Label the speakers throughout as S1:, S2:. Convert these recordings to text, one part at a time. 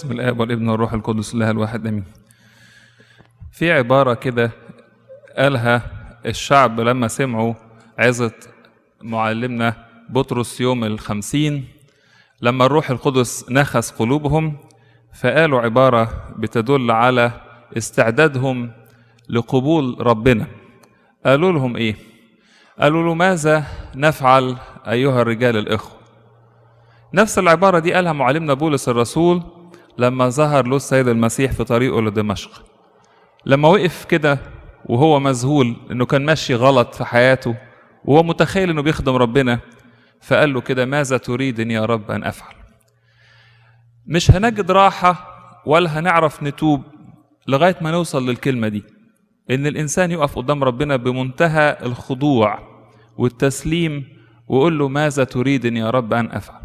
S1: بسم الآب والابن والروح القدس الله الواحد آمين. في عبارة كده قالها الشعب لما سمعوا عظة معلمنا بطرس يوم الخمسين لما الروح القدس نخس قلوبهم فقالوا عبارة بتدل على استعدادهم لقبول ربنا قالوا لهم ايه قالوا له ماذا نفعل ايها الرجال الاخوه نفس العباره دي قالها معلمنا بولس الرسول لما ظهر له السيد المسيح في طريقه لدمشق لما وقف كده وهو مذهول انه كان ماشي غلط في حياته وهو متخيل انه بيخدم ربنا فقال له كده ماذا تريدني يا رب ان افعل مش هنجد راحه ولا هنعرف نتوب لغايه ما نوصل للكلمه دي ان الانسان يقف قدام ربنا بمنتهى الخضوع والتسليم ويقول له ماذا تريدني يا رب ان افعل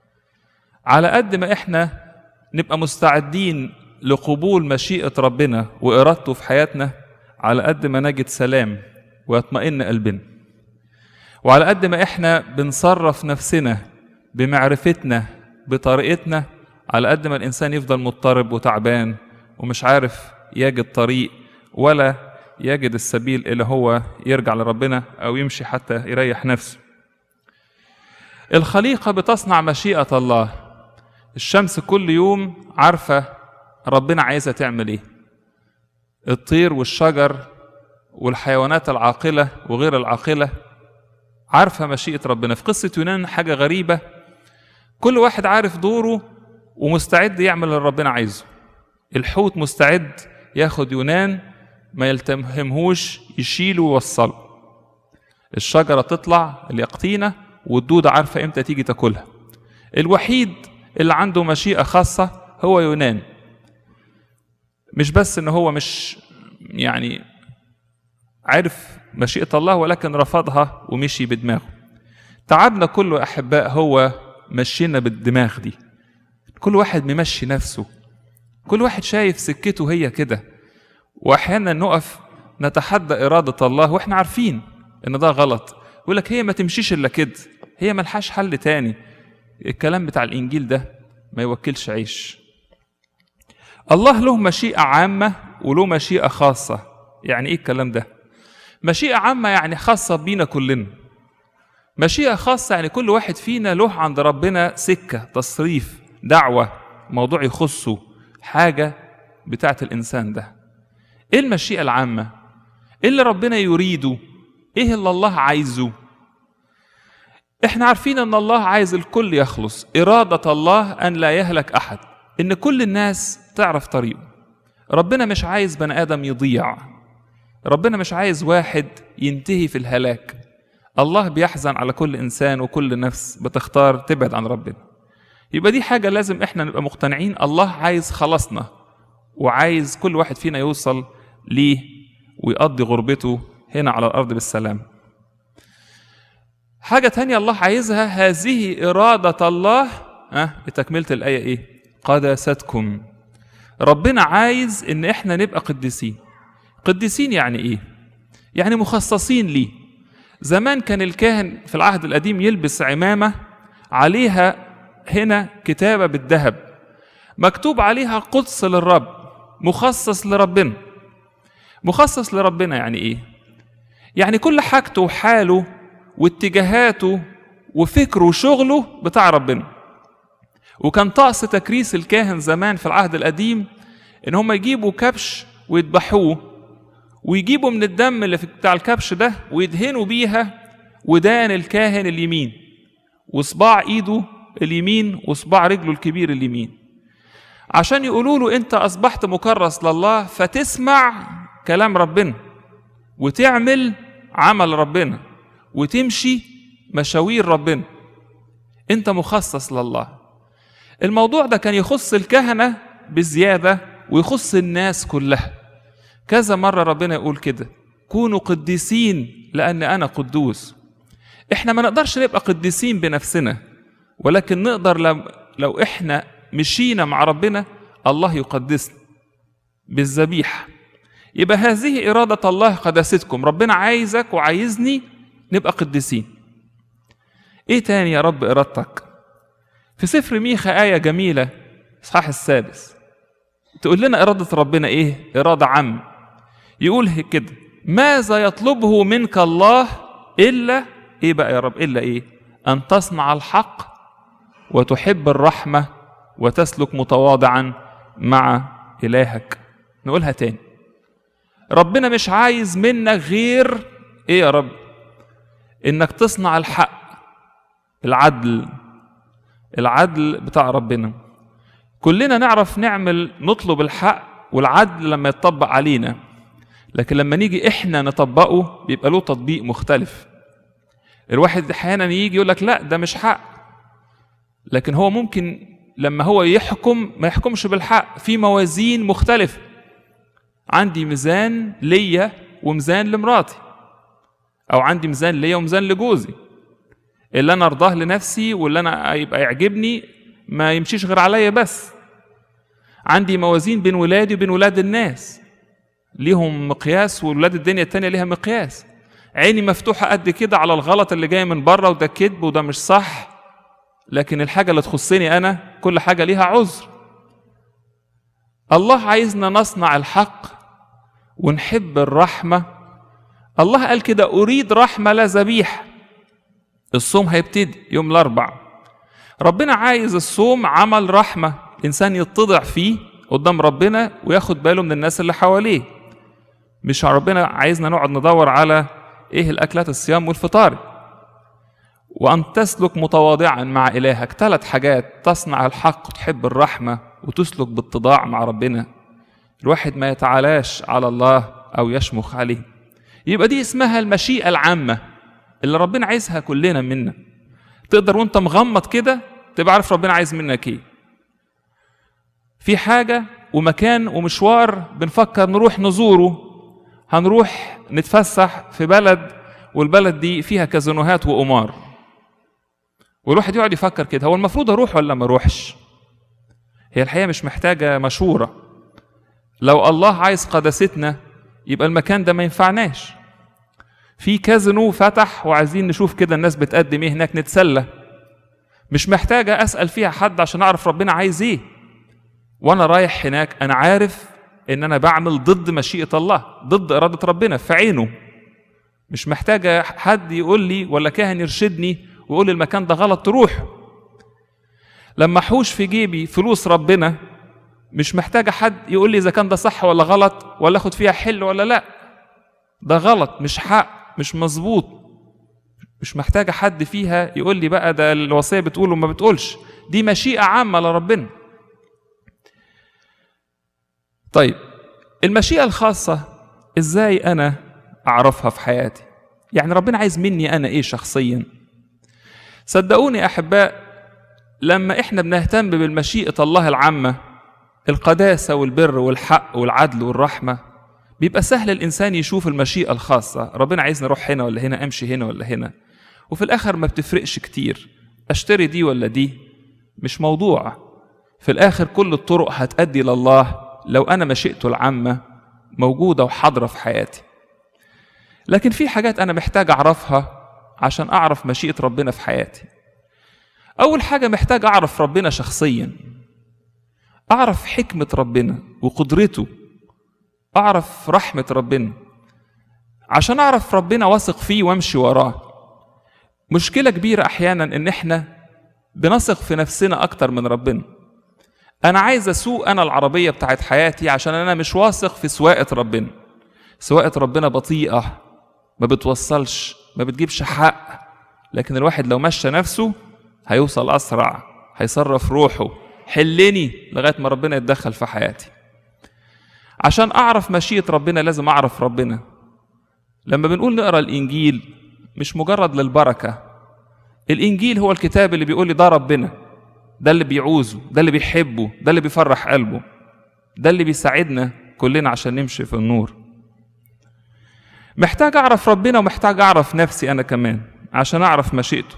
S1: على قد ما احنا نبقى مستعدين لقبول مشيئه ربنا وارادته في حياتنا على قد ما نجد سلام ويطمئن قلبنا وعلى قد ما احنا بنصرف نفسنا بمعرفتنا بطريقتنا على قد ما الانسان يفضل مضطرب وتعبان ومش عارف يجد طريق ولا يجد السبيل اللي هو يرجع لربنا او يمشي حتى يريح نفسه الخليقه بتصنع مشيئه الله الشمس كل يوم عارفه ربنا عايزه تعمل ايه الطير والشجر والحيوانات العاقله وغير العاقله عارفه مشيئه ربنا في قصه يونان حاجه غريبه كل واحد عارف دوره ومستعد يعمل اللي ربنا عايزه الحوت مستعد ياخد يونان ما يلتهمهوش يشيله ويوصله الشجرة تطلع اليقطينة والدودة عارفة امتى تيجي تاكلها الوحيد اللي عنده مشيئة خاصة هو يونان مش بس ان هو مش يعني عرف مشيئة الله ولكن رفضها ومشي بدماغه تعبنا كله أحباء هو مشينا بالدماغ دي كل واحد ممشي نفسه كل واحد شايف سكته هي كده واحيانا نقف نتحدى اراده الله واحنا عارفين ان ده غلط يقول لك هي ما تمشيش الا كده هي ملهاش حل تاني الكلام بتاع الانجيل ده ما يوكلش عيش الله له مشيئه عامه وله مشيئه خاصه يعني ايه الكلام ده مشيئه عامه يعني خاصه بينا كلنا مشيئه خاصه يعني كل واحد فينا له عند ربنا سكه تصريف دعوه موضوع يخصه حاجه بتاعت الانسان ده ايه المشيئه العامه ايه اللي ربنا يريده ايه اللي الله عايزه احنا عارفين ان الله عايز الكل يخلص اراده الله ان لا يهلك احد ان كل الناس تعرف طريقه ربنا مش عايز بني ادم يضيع ربنا مش عايز واحد ينتهي في الهلاك الله بيحزن على كل انسان وكل نفس بتختار تبعد عن ربنا يبقى دي حاجه لازم احنا نبقى مقتنعين الله عايز خلاصنا وعايز كل واحد فينا يوصل ليه ويقضي غربته هنا على الأرض بالسلام حاجة تانية الله عايزها هذه إرادة الله أه تكملة الآية إيه قداستكم ربنا عايز إن إحنا نبقى قديسين قديسين يعني إيه يعني مخصصين ليه زمان كان الكاهن في العهد القديم يلبس عمامة عليها هنا كتابة بالذهب مكتوب عليها قدس للرب مخصص لربنا مخصص لربنا يعني ايه يعني كل حاجته وحاله واتجاهاته وفكره وشغله بتاع ربنا وكان طقس تكريس الكاهن زمان في العهد القديم ان هم يجيبوا كبش ويذبحوه ويجيبوا من الدم اللي في بتاع الكبش ده ويدهنوا بيها ودان الكاهن اليمين وصباع ايده اليمين وصباع رجله الكبير اليمين عشان يقولوا له انت اصبحت مكرس لله فتسمع كلام ربنا وتعمل عمل ربنا وتمشي مشاوير ربنا انت مخصص لله الموضوع ده كان يخص الكهنه بزياده ويخص الناس كلها كذا مره ربنا يقول كده كونوا قديسين لان انا قدوس احنا ما نقدرش نبقى قديسين بنفسنا ولكن نقدر لو, لو احنا مشينا مع ربنا الله يقدسنا بالذبيحة يبقى هذه إرادة الله قداستكم ربنا عايزك وعايزني نبقى قديسين إيه تاني يا رب إرادتك في سفر ميخا آية جميلة اصحاح السادس تقول لنا إرادة ربنا إيه؟ إرادة عامة يقول كده ماذا يطلبه منك الله إلا إيه بقى يا رب إلا إيه؟ أن تصنع الحق وتحب الرحمة وتسلك متواضعا مع إلهك نقولها تاني ربنا مش عايز منك غير إيه يا رب؟ إنك تصنع الحق العدل العدل بتاع ربنا كلنا نعرف نعمل نطلب الحق والعدل لما يتطبق علينا لكن لما نيجي احنا نطبقه بيبقى له تطبيق مختلف الواحد احيانا يجي يقول لك لا ده مش حق لكن هو ممكن لما هو يحكم ما يحكمش بالحق في موازين مختلفة عندي ميزان ليا وميزان لمراتي او عندي ميزان ليا وميزان لجوزي اللي انا ارضاه لنفسي واللي انا يبقى يعجبني ما يمشيش غير عليا بس عندي موازين بين ولادي وبين ولاد الناس ليهم مقياس وولاد الدنيا التانية ليها مقياس عيني مفتوحة قد كده على الغلط اللي جاي من بره وده كذب وده مش صح لكن الحاجة اللي تخصني أنا كل حاجة ليها عذر الله عايزنا نصنع الحق ونحب الرحمة الله قال كده أريد رحمة لا ذبيحة الصوم هيبتدي يوم الأربع ربنا عايز الصوم عمل رحمة إنسان يتضع فيه قدام ربنا وياخد باله من الناس اللي حواليه مش ربنا عايزنا نقعد ندور على ايه الاكلات الصيام والفطار وان تسلك متواضعا مع الهك ثلاث حاجات تصنع الحق وتحب الرحمه وتسلك باتضاع مع ربنا الواحد ما يتعالاش على الله او يشمخ عليه يبقى دي اسمها المشيئه العامه اللي ربنا عايزها كلنا منا تقدر وانت مغمض كده تبقى عارف ربنا عايز منك ايه في حاجه ومكان ومشوار بنفكر نروح نزوره هنروح نتفسح في بلد والبلد دي فيها كازينوهات وقمار والواحد يقعد يفكر كده هو المفروض اروح ولا ما اروحش هي الحقيقه مش محتاجه مشوره لو الله عايز قداستنا يبقى المكان ده ما ينفعناش في كازينو فتح وعايزين نشوف كده الناس بتقدم ايه هناك نتسلى مش محتاجه اسال فيها حد عشان اعرف ربنا عايز ايه وانا رايح هناك انا عارف ان انا بعمل ضد مشيئه الله ضد اراده ربنا في عينه مش محتاجه حد يقول لي ولا كاهن يرشدني ويقول لي المكان ده غلط تروح لما احوش في جيبي فلوس ربنا مش محتاجه حد يقول لي اذا كان ده صح ولا غلط ولا اخد فيها حل ولا لا ده غلط مش حق مش مظبوط مش محتاجه حد فيها يقول لي بقى ده الوصيه بتقول وما بتقولش دي مشيئه عامه لربنا طيب المشيئة الخاصة ازاي انا اعرفها في حياتي يعني ربنا عايز مني انا ايه شخصيا صدقوني احباء لما احنا بنهتم بالمشيئة الله العامة القداسة والبر والحق والعدل والرحمة بيبقى سهل الانسان يشوف المشيئة الخاصة ربنا عايزني اروح هنا ولا هنا امشي هنا ولا هنا وفي الاخر ما بتفرقش كتير اشتري دي ولا دي مش موضوع في الاخر كل الطرق هتأدي لله لو انا مشيئته العامه موجوده وحاضره في حياتي لكن في حاجات انا محتاج اعرفها عشان اعرف مشيئه ربنا في حياتي اول حاجه محتاج اعرف ربنا شخصيا اعرف حكمه ربنا وقدرته اعرف رحمه ربنا عشان اعرف ربنا واثق فيه وامشي وراه مشكله كبيره احيانا ان احنا بنثق في نفسنا اكتر من ربنا انا عايز اسوق انا العربيه بتاعت حياتي عشان انا مش واثق في سواقه ربنا سواقه ربنا بطيئه ما بتوصلش ما بتجيبش حق لكن الواحد لو مشى نفسه هيوصل اسرع هيصرف روحه حلني لغايه ما ربنا يتدخل في حياتي عشان اعرف مشيئه ربنا لازم اعرف ربنا لما بنقول نقرا الانجيل مش مجرد للبركه الانجيل هو الكتاب اللي بيقول لي ده ربنا ده اللي بيعوزه ده اللي بيحبه ده اللي بيفرح قلبه ده اللي بيساعدنا كلنا عشان نمشي في النور محتاج اعرف ربنا ومحتاج اعرف نفسي انا كمان عشان اعرف مشيئته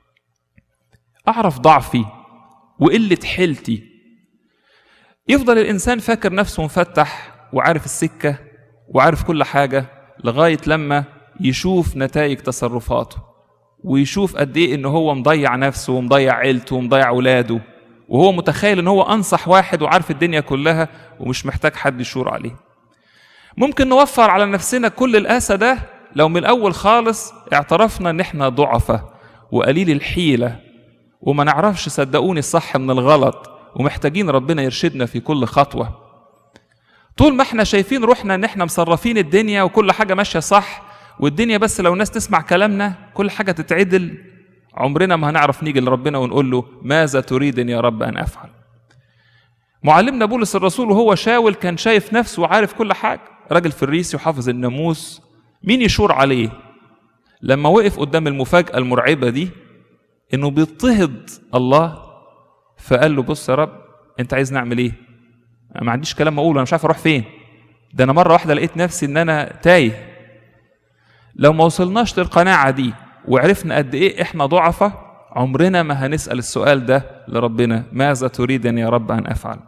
S1: اعرف ضعفي وقله حيلتي يفضل الانسان فاكر نفسه مفتح وعارف السكه وعارف كل حاجه لغايه لما يشوف نتائج تصرفاته ويشوف قد ايه ان هو مضيع نفسه ومضيع عيلته ومضيع ولاده وهو متخيل ان هو انصح واحد وعارف الدنيا كلها ومش محتاج حد يشور عليه ممكن نوفر على نفسنا كل الاسى ده لو من الاول خالص اعترفنا ان احنا ضعفة وقليل الحيلة وما نعرفش صدقوني الصح من الغلط ومحتاجين ربنا يرشدنا في كل خطوة طول ما احنا شايفين روحنا ان احنا مصرفين الدنيا وكل حاجة ماشية صح والدنيا بس لو الناس تسمع كلامنا كل حاجة تتعدل عمرنا ما هنعرف نيجي لربنا ونقول له ماذا تريد يا رب أن أفعل معلمنا بولس الرسول وهو شاول كان شايف نفسه وعارف كل حاجة راجل فريسي وحافظ الناموس مين يشور عليه لما وقف قدام المفاجأة المرعبة دي انه بيضطهد الله فقال له بص يا رب انت عايز نعمل ايه انا ما عنديش كلام اقوله انا مش عارف اروح فين ده انا مره واحده لقيت نفسي ان انا تايه لو ما وصلناش للقناعه دي وعرفنا قد ايه احنا ضعفة عمرنا ما هنسال السؤال ده لربنا ماذا تريدني يا رب ان افعل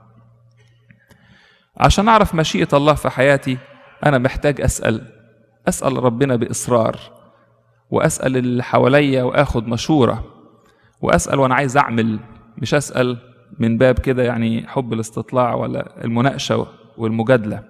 S1: عشان اعرف مشيئه الله في حياتي انا محتاج اسال اسال ربنا باصرار واسال اللي حواليا واخد مشوره واسال وانا عايز اعمل مش اسال من باب كده يعني حب الاستطلاع ولا المناقشه والمجادله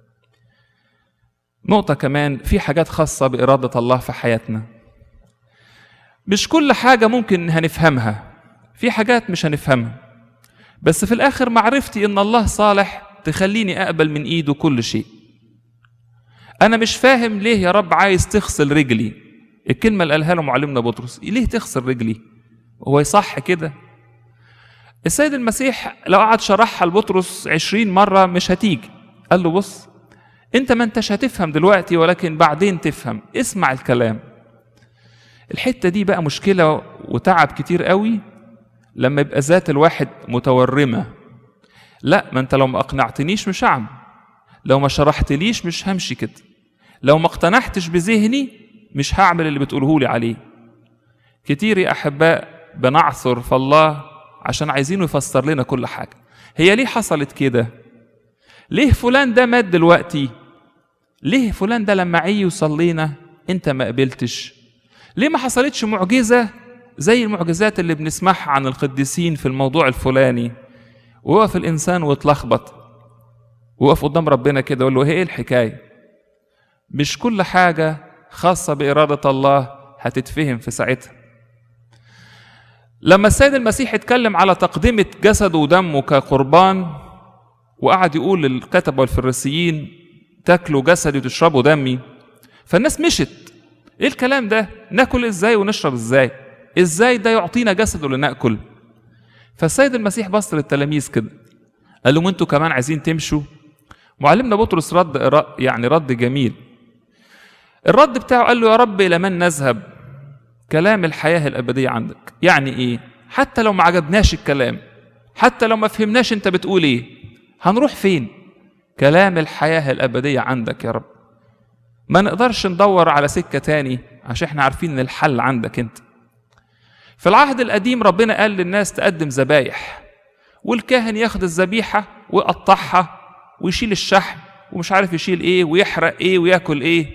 S1: نقطه كمان في حاجات خاصه باراده الله في حياتنا مش كل حاجه ممكن هنفهمها في حاجات مش هنفهمها بس في الاخر معرفتي ان الله صالح تخليني اقبل من ايده كل شيء انا مش فاهم ليه يا رب عايز تغسل رجلي الكلمه اللي قالها له معلمنا بطرس ليه تغسل رجلي هو يصح كده السيد المسيح لو قعد شرحها لبطرس عشرين مرة مش هتيجي قال له بص انت ما انتش هتفهم دلوقتي ولكن بعدين تفهم اسمع الكلام الحتة دي بقى مشكلة وتعب كتير قوي لما يبقى ذات الواحد متورمة لا ما انت لو ما اقنعتنيش مش هعمل لو ما شرحتليش مش همشي كده لو ما اقتنعتش بذهني مش هعمل اللي بتقوله لي عليه كتير يا احباء بنعثر في الله عشان عايزينه يفسر لنا كل حاجه هي ليه حصلت كده ليه فلان ده مات دلوقتي ليه فلان ده لما عي وصلينا انت ما قبلتش ليه ما حصلتش معجزه زي المعجزات اللي بنسمعها عن القديسين في الموضوع الفلاني وقف الانسان واتلخبط وقف قدام ربنا كده يقول له ايه الحكايه مش كل حاجه خاصه باراده الله هتتفهم في ساعتها لما السيد المسيح اتكلم على تقدمة جسده ودمه كقربان وقعد يقول للكتبة والفريسيين تاكلوا جسدي وتشربوا دمي فالناس مشت ايه الكلام ده ناكل ازاي ونشرب ازاي ازاي ده يعطينا جسده لناكل فالسيد المسيح بص للتلاميذ كده قال لهم انتوا كمان عايزين تمشوا معلمنا بطرس رد يعني رد جميل الرد بتاعه قال له يا رب الى من نذهب كلام الحياة الأبدية عندك يعني إيه حتى لو ما عجبناش الكلام حتى لو ما فهمناش أنت بتقول إيه هنروح فين كلام الحياة الأبدية عندك يا رب ما نقدرش ندور على سكة تاني عشان احنا عارفين ان الحل عندك انت في العهد القديم ربنا قال للناس تقدم ذبايح والكاهن ياخد الذبيحة ويقطعها ويشيل الشحم ومش عارف يشيل ايه ويحرق ايه وياكل ايه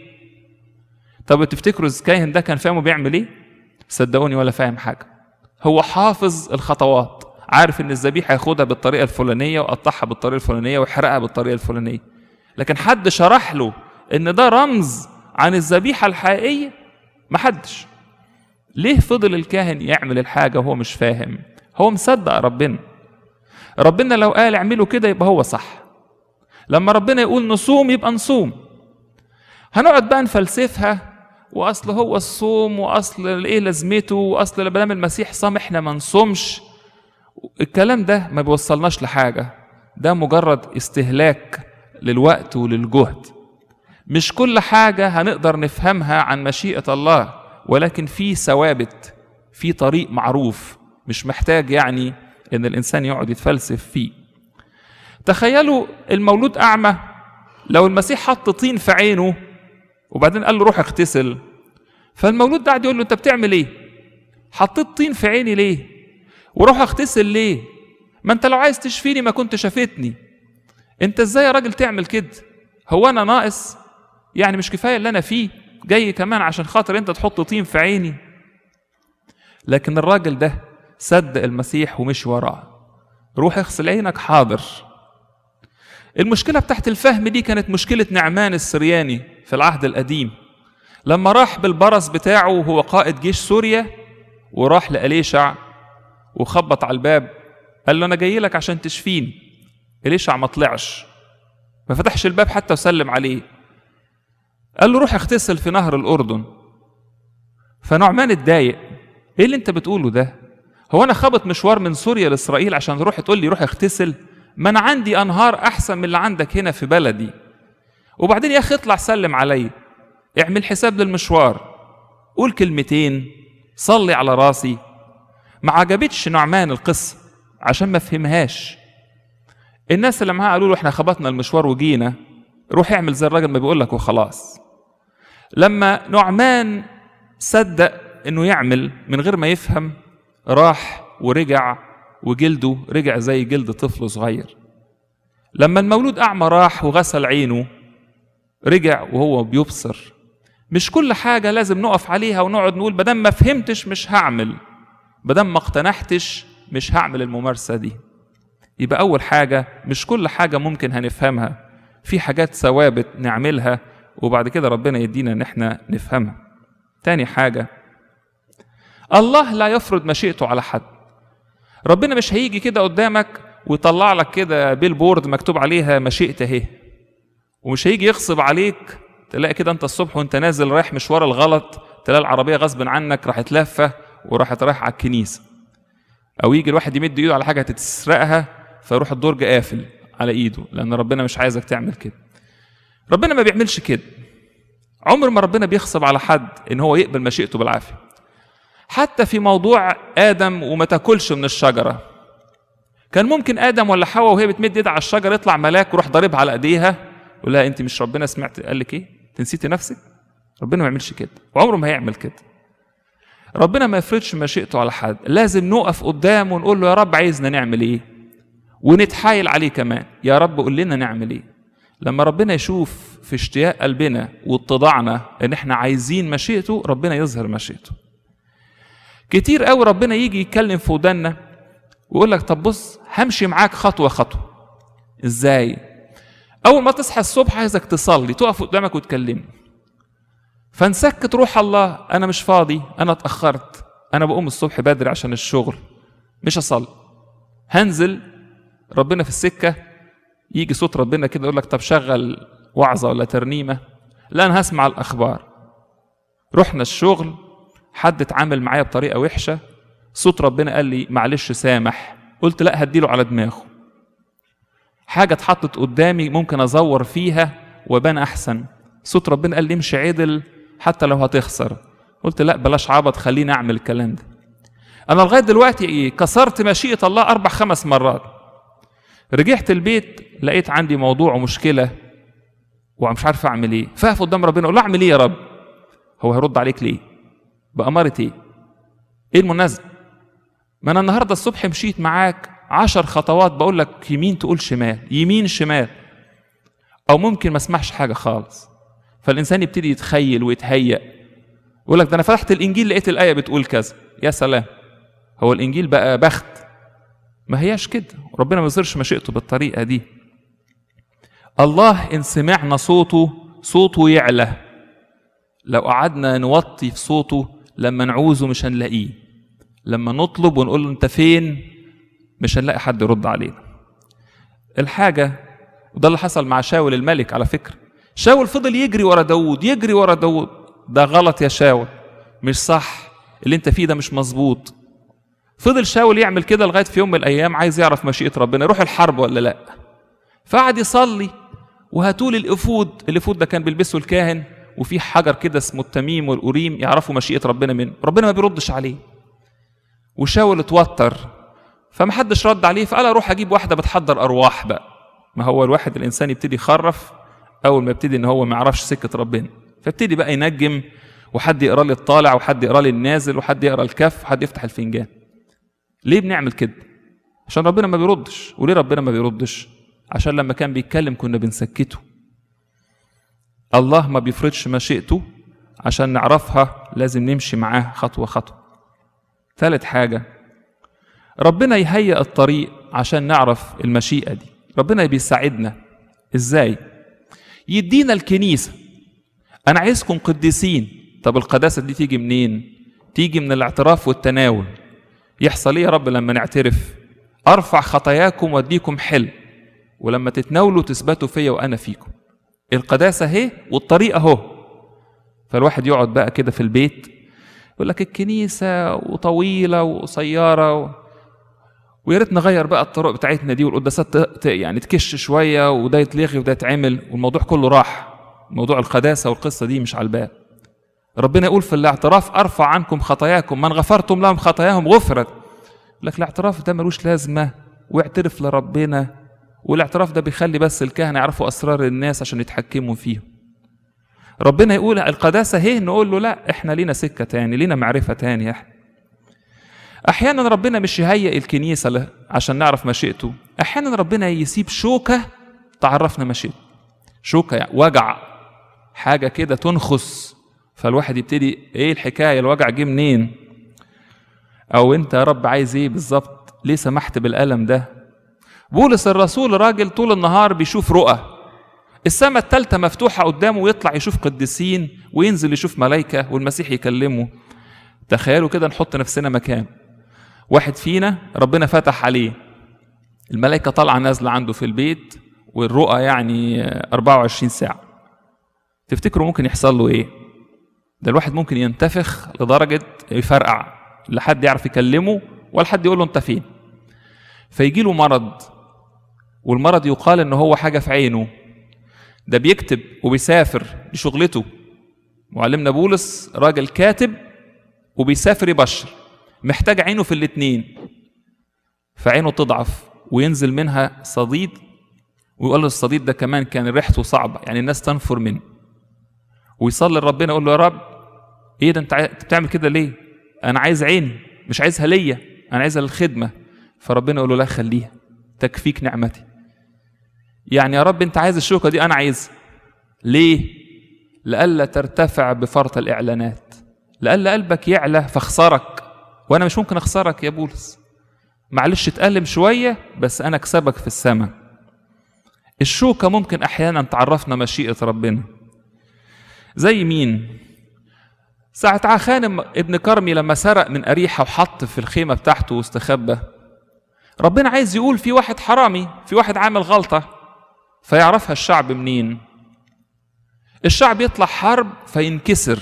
S1: طب تفتكروا الكاهن ده كان فاهمه بيعمل ايه صدقوني ولا فاهم حاجه هو حافظ الخطوات عارف ان الذبيحه ياخدها بالطريقه الفلانيه ويقطعها بالطريقه الفلانيه ويحرقها بالطريقه الفلانيه لكن حد شرح له ان ده رمز عن الذبيحه الحقيقيه محدش ليه فضل الكاهن يعمل الحاجه وهو مش فاهم هو مصدق ربنا ربنا لو قال اعملوا كده يبقى هو صح لما ربنا يقول نصوم يبقى نصوم هنقعد بقى نفلسفها واصل هو الصوم واصل ايه لازمته واصل لما المسيح صام احنا ما نصومش الكلام ده ما بيوصلناش لحاجه ده مجرد استهلاك للوقت وللجهد مش كل حاجه هنقدر نفهمها عن مشيئه الله ولكن في ثوابت في طريق معروف مش محتاج يعني ان الانسان يقعد يتفلسف فيه تخيلوا المولود اعمى لو المسيح حط طين في عينه وبعدين قال له روح اغتسل فالمولود ده قاعد يقول له انت بتعمل ايه حطيت طين في عيني ليه وروح اغتسل ليه ما انت لو عايز تشفيني ما كنت شافتني انت ازاي يا راجل تعمل كده هو انا ناقص يعني مش كفايه اللي انا فيه جاي كمان عشان خاطر انت تحط طين في عيني لكن الراجل ده صدق المسيح ومشي وراه روح اغسل عينك حاضر المشكلة بتاعت الفهم دي كانت مشكلة نعمان السرياني في العهد القديم لما راح بالبرص بتاعه وهو قائد جيش سوريا وراح لأليشع وخبط على الباب قال له أنا جاي لك عشان تشفيني أليشع ما طلعش ما فتحش الباب حتى وسلم عليه قال له روح اغتسل في نهر الأردن فنعمان اتضايق ايه اللي انت بتقوله ده هو انا خابط مشوار من سوريا لاسرائيل عشان تروح تقول لي روح اغتسل ما انا عندي انهار احسن من اللي عندك هنا في بلدي وبعدين يا اخي اطلع سلم عليا اعمل حساب للمشوار قول كلمتين صلي على راسي ما عجبتش نعمان القصه عشان ما فهمهاش الناس اللي معاه قالوا له احنا خبطنا المشوار وجينا روح اعمل زي الراجل ما بيقول لك وخلاص لما نعمان صدق انه يعمل من غير ما يفهم راح ورجع وجلده رجع زي جلد طفل صغير لما المولود اعمى راح وغسل عينه رجع وهو بيبصر مش كل حاجه لازم نقف عليها ونقعد نقول بدل ما فهمتش مش هعمل بدل ما اقتنحتش مش هعمل الممارسه دي يبقى اول حاجه مش كل حاجه ممكن هنفهمها في حاجات ثوابت نعملها وبعد كده ربنا يدينا ان احنا نفهمها تاني حاجه الله لا يفرض مشيئته على حد ربنا مش هيجي كده قدامك ويطلع لك كده بيل بورد مكتوب عليها مشيئته اهي ومش هيجي يغصب عليك تلاقي كده انت الصبح وانت نازل رايح مشوار الغلط تلاقي العربيه غصب عنك راحت لافه وراحت رايحه على الكنيسه او يجي الواحد يمد ايده على حاجه تتسرقها فيروح الدرج قافل على ايده لان ربنا مش عايزك تعمل كده ربنا ما بيعملش كده عمر ما ربنا بيغصب على حد ان هو يقبل مشيئته بالعافيه حتى في موضوع ادم وما تاكلش من الشجره كان ممكن ادم ولا حواء وهي بتمد ايدها على الشجره يطلع ملاك ويروح ضاربها على ايديها يقول لها انت مش ربنا سمعت قال لك ايه؟ انت نسيتي نفسك؟ ربنا ما يعملش كده وعمره ما هيعمل كده ربنا ما يفرضش مشيئته على حد لازم نقف قدامه ونقول له يا رب عايزنا نعمل ايه ونتحايل عليه كمان يا رب قول لنا نعمل ايه لما ربنا يشوف في اشتياق قلبنا واتضاعنا ان احنا عايزين مشيئته ربنا يظهر مشيئته كتير قوي ربنا يجي يتكلم في ودنا ويقول لك طب بص همشي معاك خطوه خطوه ازاي اول ما تصحى الصبح عايزك تصلي تقف قدامك وتكلمني فنسكت روح الله انا مش فاضي انا اتاخرت انا بقوم الصبح بدري عشان الشغل مش هصلي هنزل ربنا في السكه يجي صوت ربنا كده يقول لك طب شغل وعظه ولا ترنيمه لا انا هسمع الاخبار رحنا الشغل حد اتعامل معايا بطريقه وحشه صوت ربنا قال لي معلش سامح قلت لا هديله على دماغه حاجه اتحطت قدامي ممكن ازور فيها وبان احسن صوت ربنا قال لي امشي عدل حتى لو هتخسر قلت لا بلاش عبط خليني اعمل الكلام ده انا لغايه دلوقتي ايه كسرت مشيئه الله اربع خمس مرات رجعت البيت لقيت عندي موضوع ومشكله ومش عارف اعمل ايه فاقف قدام ربنا اقول له اعمل ايه يا رب هو هيرد عليك ليه بأمارة ايه ايه المناسبة ما انا النهارده الصبح مشيت معاك عشر خطوات بقول لك يمين تقول شمال يمين شمال او ممكن ما اسمعش حاجه خالص فالانسان يبتدي يتخيل ويتهيأ يقول لك ده انا فتحت الانجيل لقيت الايه بتقول كذا يا سلام هو الانجيل بقى بخت ما هياش كده ربنا ما يظهرش مشيئته بالطريقه دي الله ان سمعنا صوته صوته يعلى لو قعدنا نوطي في صوته لما نعوزه مش هنلاقيه لما نطلب ونقول له انت فين مش هنلاقي حد يرد علينا الحاجة وده اللي حصل مع شاول الملك على فكرة شاول فضل يجري ورا داوود يجري ورا داوود ده غلط يا شاول مش صح اللي انت فيه ده مش مظبوط فضل شاول يعمل كده لغاية في يوم من الأيام عايز يعرف مشيئة ربنا يروح الحرب ولا لأ فقعد يصلي وهاتوا لي الافود الافود ده كان بيلبسه الكاهن وفي حجر كده اسمه التميم والأوريم يعرفوا مشيئة ربنا منه ربنا ما بيردش عليه وشاول اتوتر فمحدش رد عليه فقال اروح اجيب واحده بتحضر ارواح بقى ما هو الواحد الانسان يبتدي يخرف اول ما يبتدي ان هو ما يعرفش سكه ربنا فابتدي بقى ينجم وحد يقرا لي الطالع وحد يقرا لي النازل وحد يقرا الكف وحد يفتح الفنجان ليه بنعمل كده عشان ربنا ما بيردش وليه ربنا ما بيردش عشان لما كان بيتكلم كنا بنسكته الله ما بيفرضش مشيئته عشان نعرفها لازم نمشي معاه خطوه خطوه ثالث حاجه ربنا يهيئ الطريق عشان نعرف المشيئة دي ربنا بيساعدنا ازاي يدينا الكنيسة انا عايزكم قديسين طب القداسة دي تيجي منين تيجي من الاعتراف والتناول يحصل ايه يا رب لما نعترف ارفع خطاياكم واديكم حل ولما تتناولوا تثبتوا فيا وانا فيكم القداسة اهي والطريق اهو فالواحد يقعد بقى كده في البيت يقول لك الكنيسة وطويلة وقصيرة و... ويا ريت نغير بقى الطرق بتاعتنا دي والقداسات ت... يعني تكش شوية وده يتلغي وده يتعمل والموضوع كله راح موضوع القداسة والقصة دي مش على الباب ربنا يقول في الاعتراف ارفع عنكم خطاياكم من غفرتم لهم خطاياهم غفرت لك الاعتراف ده ملوش لازمة واعترف لربنا والاعتراف ده بيخلي بس الكهنة يعرفوا أسرار الناس عشان يتحكموا فيهم ربنا يقول القداسة هي نقول له لا احنا لينا سكة تاني لينا معرفة تاني احنا أحيانا ربنا مش يهيئ الكنيسة له عشان نعرف مشيئته أحيانا ربنا يسيب شوكة تعرفنا مشيئته شوكة يعني وجع حاجة كده تنخس فالواحد يبتدي ايه الحكاية الوجع جه منين او انت يا رب عايز ايه بالظبط ليه سمحت بالألم ده بولس الرسول راجل طول النهار بيشوف رؤى السماء التالتة مفتوحة قدامه ويطلع يشوف قديسين وينزل يشوف ملايكة والمسيح يكلمه تخيلوا كده نحط نفسنا مكان واحد فينا ربنا فتح عليه الملائكة طالعة نازلة عنده في البيت والرؤى يعني 24 ساعة تفتكروا ممكن يحصل له ايه ده الواحد ممكن ينتفخ لدرجة يفرقع لا حد يعرف يكلمه ولا حد يقول له انت فين فيجي له مرض والمرض يقال ان هو حاجة في عينه ده بيكتب وبيسافر لشغلته معلمنا بولس راجل كاتب وبيسافر يبشر محتاج عينه في الاتنين فعينه تضعف وينزل منها صديد ويقول له الصديد ده كمان كان ريحته صعبة يعني الناس تنفر منه ويصلي لربنا يقول له يا رب ايه ده انت بتعمل كده ليه انا عايز عيني مش عايزها ليا انا عايزها للخدمه فربنا يقول له لا خليها تكفيك نعمتي يعني يا رب انت عايز الشوكه دي انا عايزها ليه لئلا ترتفع بفرط الاعلانات لئلا قلبك يعلى فاخسرك وانا مش ممكن اخسرك يا بولس معلش اتألم شويه بس انا اكسبك في السماء الشوكه ممكن احيانا تعرفنا مشيئه ربنا زي مين ساعة عخان ابن كرمي لما سرق من أريحة وحط في الخيمة بتاعته واستخبى ربنا عايز يقول في واحد حرامي في واحد عامل غلطة فيعرفها الشعب منين الشعب يطلع حرب فينكسر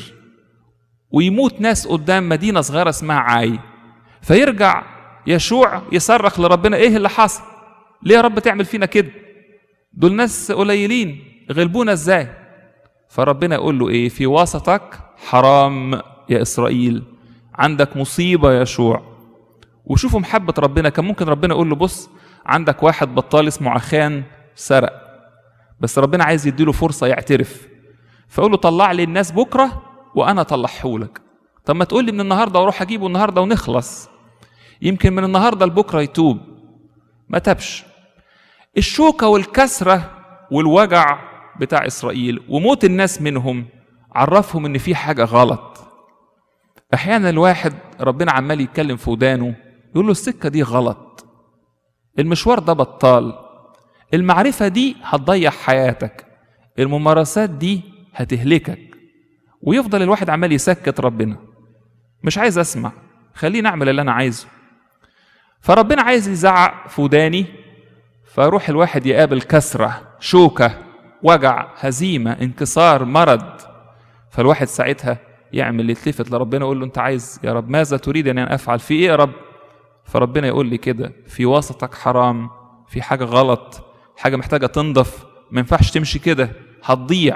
S1: ويموت ناس قدام مدينة صغيرة اسمها عاي فيرجع يشوع يصرخ لربنا ايه اللي حصل ليه يا رب تعمل فينا كده دول ناس قليلين غلبونا ازاي فربنا يقول له ايه في وسطك حرام يا اسرائيل عندك مصيبه يا يشوع وشوفوا محبه ربنا كان ممكن ربنا يقول له بص عندك واحد بطال اسمه عخان سرق بس ربنا عايز يديله فرصه يعترف فيقول له طلع لي الناس بكره وانا اطلعهولك طب ما تقول لي من النهارده واروح اجيبه النهارده ونخلص يمكن من النهارده لبكره يتوب ما تبش الشوكه والكسره والوجع بتاع اسرائيل وموت الناس منهم عرفهم ان في حاجه غلط احيانا الواحد ربنا عمال يتكلم في ودانه يقول له السكه دي غلط المشوار ده بطال المعرفه دي هتضيع حياتك الممارسات دي هتهلكك ويفضل الواحد عمال يسكت ربنا مش عايز اسمع خليني اعمل اللي انا عايزه فربنا عايز يزعق في وداني فيروح الواحد يقابل كسره شوكه وجع هزيمه انكسار مرض فالواحد ساعتها يعمل يتلفت لربنا يقول له انت عايز يا رب ماذا تريد ان انا افعل في ايه يا رب فربنا يقول لي كده في وسطك حرام في حاجه غلط حاجه محتاجه تنضف ما ينفعش تمشي كده هتضيع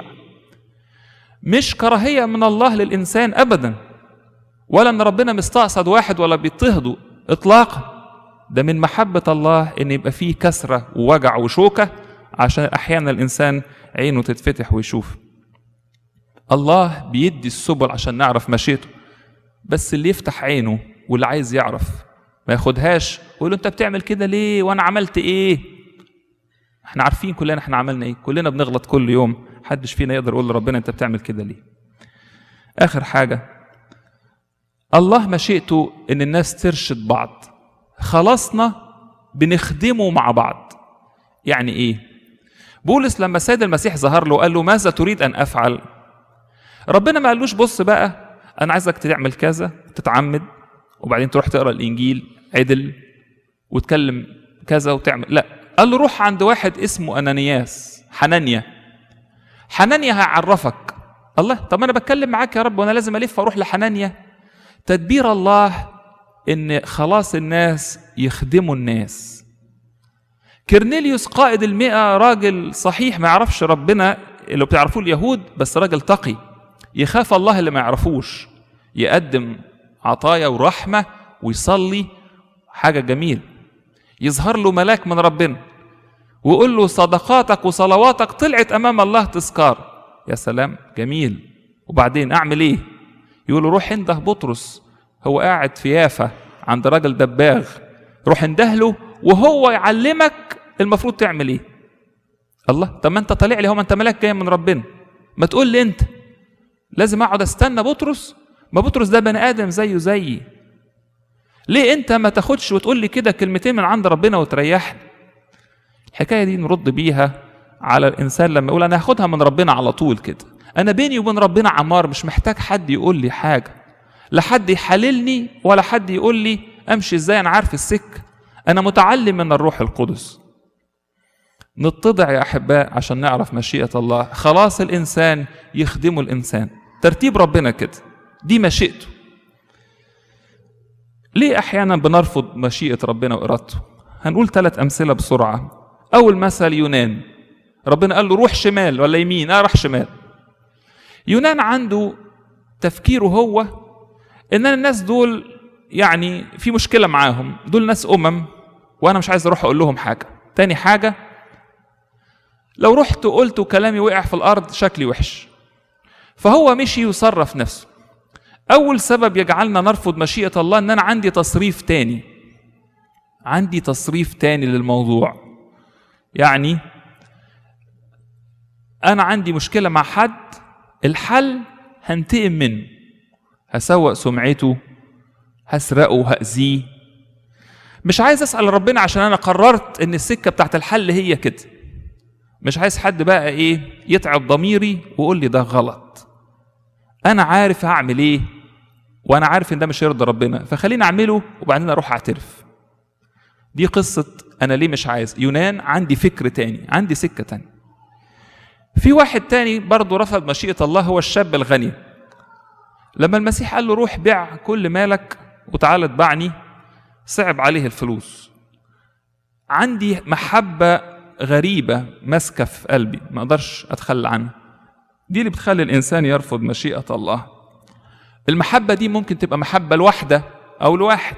S1: مش كراهيه من الله للانسان ابدا ولا ان ربنا مستقصد واحد ولا بيضطهده اطلاقا ده من محبه الله ان يبقى فيه كسره ووجع وشوكه عشان احيانا الانسان عينه تتفتح ويشوف الله بيدي السبل عشان نعرف مشيته بس اللي يفتح عينه واللي عايز يعرف ما ياخدهاش ويقول له انت بتعمل كده ليه وانا عملت ايه احنا عارفين كلنا احنا عملنا ايه كلنا بنغلط كل يوم محدش فينا يقدر يقول لربنا انت بتعمل كده ليه اخر حاجه الله مشيئته ان الناس ترشد بعض خلصنا بنخدمه مع بعض يعني ايه بولس لما السيد المسيح ظهر له قال له ماذا تريد ان افعل ربنا ما قالوش بص بقى انا عايزك تعمل كذا تتعمد وبعدين تروح تقرا الانجيل عدل وتكلم كذا وتعمل لا قال له روح عند واحد اسمه انانياس حنانيا حنانيا هيعرفك الله طب انا بتكلم معاك يا رب وانا لازم الف اروح لحنانيا تدبير الله ان خلاص الناس يخدموا الناس كرنيليوس قائد المئة راجل صحيح ما يعرفش ربنا اللي بتعرفوه اليهود بس راجل تقي يخاف الله اللي ما يعرفوش يقدم عطايا ورحمة ويصلي حاجة جميل يظهر له ملاك من ربنا ويقول له صدقاتك وصلواتك طلعت أمام الله تذكار يا سلام جميل وبعدين أعمل إيه يقول له روح انده بطرس هو قاعد في يافا عند راجل دباغ روح اندهله وهو يعلمك المفروض تعمل ايه الله طب ما انت طالع لي هو ما انت ملاك جاي من ربنا ما تقول لي انت لازم اقعد استنى بطرس ما بطرس ده بني ادم زيه زيي ليه انت ما تاخدش وتقول لي كده كلمتين من عند ربنا وتريحني الحكايه دي نرد بيها على الانسان لما يقول انا هاخدها من ربنا على طول كده انا بيني وبين ربنا عمار مش محتاج حد يقول لي حاجه لا حد يحللني ولا حد يقول لي امشي ازاي انا عارف السكه انا متعلم من الروح القدس نتضع يا احباء عشان نعرف مشيئه الله خلاص الانسان يخدمه الانسان ترتيب ربنا كده دي مشيئته ليه احيانا بنرفض مشيئه ربنا وارادته هنقول ثلاث امثله بسرعه اول مثل يونان ربنا قال له روح شمال ولا يمين اه راح شمال يونان عنده تفكيره هو ان الناس دول يعني في مشكله معاهم دول ناس امم وانا مش عايز اروح اقول لهم حاجه تاني حاجه لو رحت وقلت وكلامي وقع في الارض شكلي وحش فهو مشي وصرف نفسه اول سبب يجعلنا نرفض مشيئه الله ان انا عندي تصريف تاني عندي تصريف تاني للموضوع يعني انا عندي مشكله مع حد الحل هنتقم منه هسوق سمعته هسرقه هأذيه مش عايز اسال ربنا عشان انا قررت ان السكه بتاعت الحل هي كده مش عايز حد بقى ايه يتعب ضميري ويقول لي ده غلط انا عارف هعمل ايه وانا عارف ان ده مش هيرضي ربنا فخليني اعمله وبعدين اروح اعترف دي قصه انا ليه مش عايز يونان عندي فكر تاني عندي سكه تاني في واحد تاني برضه رفض مشيئه الله هو الشاب الغني لما المسيح قال له روح بيع كل مالك وتعالى اتبعني صعب عليه الفلوس عندي محبة غريبة ماسكة في قلبي ما اقدرش اتخلى عنها دي اللي بتخلي الانسان يرفض مشيئة الله المحبة دي ممكن تبقى محبة لوحدة او لواحد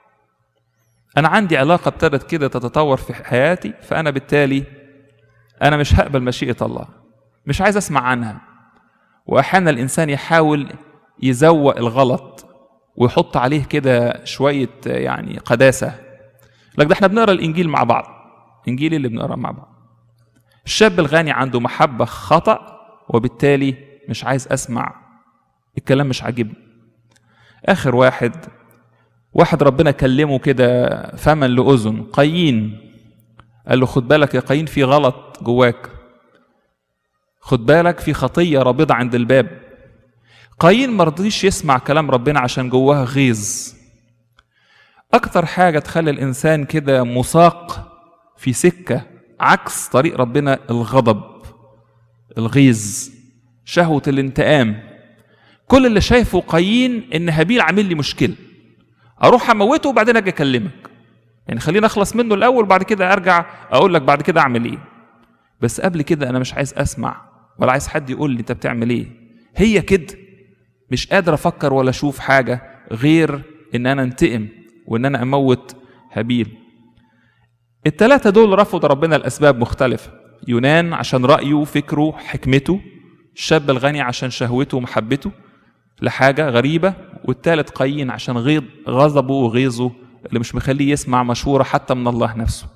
S1: انا عندي علاقة ابتدت كده تتطور في حياتي فانا بالتالي انا مش هقبل مشيئة الله مش عايز اسمع عنها واحيانا الانسان يحاول يزوق الغلط ويحط عليه كده شوية يعني قداسة لك ده احنا بنقرا الإنجيل مع بعض إنجيل اللي بنقراه مع بعض الشاب الغني عنده محبة خطأ وبالتالي مش عايز أسمع الكلام مش عاجبني آخر واحد واحد ربنا كلمه كده فما لأذن قايين قال له خد بالك يا قايين في غلط جواك خد بالك في خطية رابضة عند الباب قايين ما رضيش يسمع كلام ربنا عشان جواه غيظ اكتر حاجه تخلي الانسان كده مساق في سكه عكس طريق ربنا الغضب الغيظ شهوه الانتقام كل اللي شايفه قايين ان هابيل عامل لي مشكله اروح اموته وبعدين اجي اكلمك يعني خلينا اخلص منه الاول وبعد كده ارجع اقول لك بعد كده اعمل ايه بس قبل كده انا مش عايز اسمع ولا عايز حد يقول لي انت بتعمل ايه هي كده مش قادر افكر ولا اشوف حاجه غير ان انا انتقم وان انا اموت هابيل التلاتة دول رفضوا ربنا لأسباب مختلفة يونان عشان رأيه فكره حكمته الشاب الغني عشان شهوته ومحبته لحاجة غريبة والتالت قايين عشان غيظ غضبه وغيظه اللي مش مخليه يسمع مشورة حتى من الله نفسه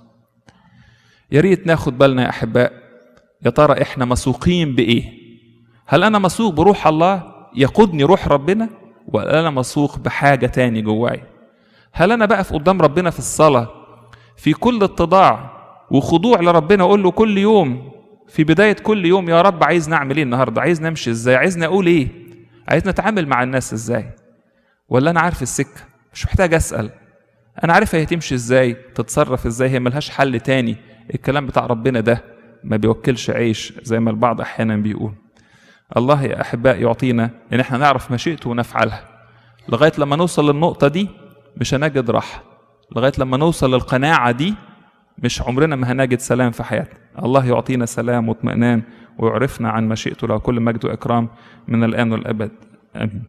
S1: يا ريت ناخد بالنا يا أحباء يا ترى إحنا مسوقين بإيه هل أنا مسوق بروح الله يقودني روح ربنا ولا انا مسوق بحاجه تاني جواي هل انا بقف قدام ربنا في الصلاه في كل اتضاع وخضوع لربنا اقول له كل يوم في بدايه كل يوم يا رب عايز نعمل ايه النهارده عايز نمشي ازاي عايز نقول ايه عايز نتعامل مع الناس ازاي ولا انا عارف السكه مش محتاج اسال انا عارف هي تمشي ازاي تتصرف ازاي هي ملهاش حل تاني الكلام بتاع ربنا ده ما بيوكلش عيش زي ما البعض احيانا بيقول الله يا احباء يعطينا ان احنا نعرف مشيئته ونفعلها لغايه لما نوصل للنقطه دي مش هنجد راحه لغايه لما نوصل للقناعه دي مش عمرنا ما هنجد سلام في حياتنا الله يعطينا سلام واطمئنان ويعرفنا عن مشيئته له كل مجد واكرام من الان والابد امين